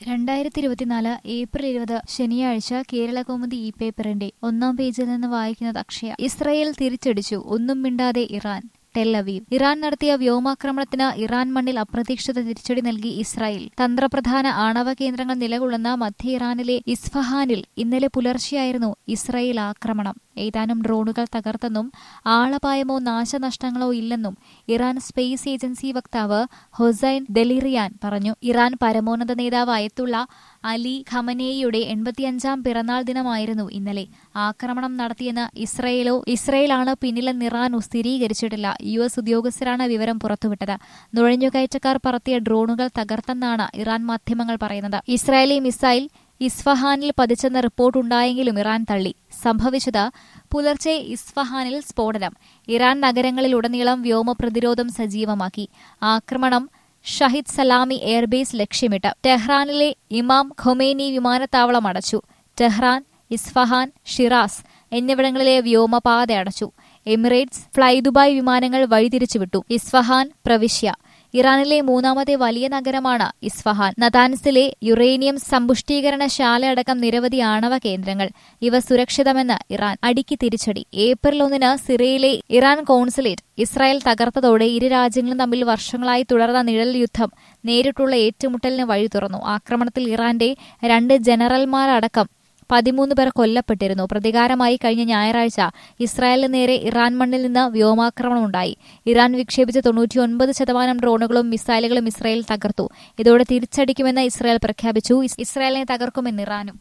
രണ്ടായിരത്തി ഇരുപത്തിനാല് ഏപ്രിൽ ഇരുപത് ശനിയാഴ്ച കേരളകൗമുദി ഇ പേപ്പറിന്റെ ഒന്നാം പേജിൽ നിന്ന് വായിക്കുന്നത് അക്ഷയ ഇസ്രയേൽ തിരിച്ചടിച്ചു ഒന്നും മിണ്ടാതെ ഇറാൻ ടെല്ലവീവ് ഇറാൻ നടത്തിയ വ്യോമാക്രമണത്തിന് ഇറാൻ മണ്ണിൽ അപ്രതീക്ഷിത തിരിച്ചടി നൽകി ഇസ്രായേൽ തന്ത്രപ്രധാന ആണവ കേന്ദ്രങ്ങൾ നിലകൊള്ളുന്ന മധ്യ ഇറാനിലെ ഇസ്ഫഹാനിൽ ഇന്നലെ പുലർച്ചെയായിരുന്നു ഇസ്രായേൽ ആക്രമണം ഏതാനും ഡ്രോണുകൾ തകർത്തെന്നും ആളപായമോ നാശനഷ്ടങ്ങളോ ഇല്ലെന്നും ഇറാൻ സ്പേസ് ഏജൻസി വക്താവ് ഹൊസൈൻ ദലിറിയാൻ പറഞ്ഞു ഇറാൻ പരമോന്നത നേതാവ് അയത്തുള്ള അലി ഖമനേയുടെ എൺപത്തിയഞ്ചാം പിറന്നാൾ ദിനമായിരുന്നു ഇന്നലെ ആക്രമണം നടത്തിയെന്ന് ഇസ്രയേലോ ഇസ്രയേലാണ് പിന്നിലെന്ന് ഇറാൻ സ്ഥിരീകരിച്ചിട്ടില്ല യു എസ് ഉദ്യോഗസ്ഥരാണ് വിവരം പുറത്തുവിട്ടത് നുഴഞ്ഞുകയറ്റക്കാർ പറത്തിയ ഡ്രോണുകൾ തകർത്തെന്നാണ് ഇറാൻ മാധ്യമങ്ങൾ പറയുന്നത് ഇസ്രായേലി മിസൈൽ ഇസ്ഫഹാനിൽ പതിച്ചെന്ന റിപ്പോർട്ടുണ്ടായെങ്കിലും ഇറാൻ തള്ളി സംഭവിച്ചത് പുലർച്ചെ ഇസ്ഫഹാനിൽ സ്ഫോടനം ഇറാൻ നഗരങ്ങളിലുടനീളം വ്യോമ പ്രതിരോധം സജീവമാക്കി ആക്രമണം ഷഹിദ് സലാമി എയർബേസ് ലക്ഷ്യമിട്ട് ടെഹ്റാനിലെ ഇമാം ഖൊമേനി വിമാനത്താവളം അടച്ചു ടെഹ്റാൻ ഇസ്ഫഹാൻ ഷിറാസ് എന്നിവിടങ്ങളിലെ വ്യോമപാത അടച്ചു എമിറേറ്റ്സ് ഫ്ലൈ ദുബായ് വിമാനങ്ങൾ വഴിതിരിച്ചുവിട്ടു ഇസ്ഫഹാൻ പ്രവിശ്യ ഇറാനിലെ മൂന്നാമത്തെ വലിയ നഗരമാണ് ഇസ്ഫഹാൻ നതാൻസിലെ യുറേനിയം സമ്പുഷ്ടീകരണശാല അടക്കം നിരവധി ആണവ കേന്ദ്രങ്ങൾ ഇവ സുരക്ഷിതമെന്ന് ഇറാൻ അടിക്ക് തിരിച്ചടി ഏപ്രിൽ ഒന്നിന് സിറിയയിലെ ഇറാൻ കോൺസുലേറ്റ് ഇസ്രായേൽ തകർത്തതോടെ ഇരു രാജ്യങ്ങളും തമ്മിൽ വർഷങ്ങളായി തുടർന്ന നിഴൽ യുദ്ധം നേരിട്ടുള്ള ഏറ്റുമുട്ടലിന് വഴി തുറന്നു ആക്രമണത്തിൽ ഇറാന്റെ രണ്ട് ജനറൽമാരടക്കം പതിമൂന്ന് പേർ കൊല്ലപ്പെട്ടിരുന്നു പ്രതികാരമായി കഴിഞ്ഞ ഞായറാഴ്ച ഇസ്രായേലിന് നേരെ ഇറാൻ മണ്ണിൽ നിന്ന് വ്യോമാക്രമണമുണ്ടായി ഇറാൻ വിക്ഷേപിച്ച തൊണ്ണൂറ്റിയൊൻപത് ശതമാനം ഡ്രോണുകളും മിസൈലുകളും ഇസ്രായേൽ തകർത്തു ഇതോടെ തിരിച്ചടിക്കുമെന്ന് ഇസ്രായേൽ പ്രഖ്യാപിച്ചു ഇസ്രായേലിനെ തകർക്കുമെന്ന് ഇറാനും